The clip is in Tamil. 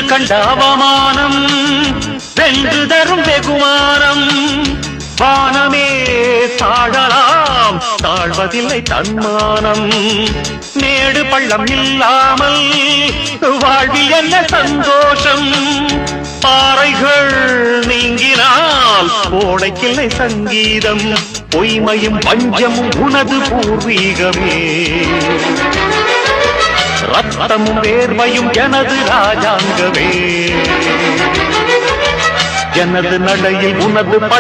கண்ட அவமானம் வென்று தரும் வெகுமானம் வானமே தாழலாம் தாழ்வதில்லை தன்மானம் மேடு பள்ளம் இல்லாமல் வாழ்வில் என்ன சந்தோஷம் பாறைகள் நீங்கினால் கோடைக்கில்லை சங்கீதம் பொய்மையும் வஞ்சமும் உனது பூர்வீகமே ரத்தமும் வேர்வையும் எனது ராஜாங்கமே எனது நடையில் உனது படை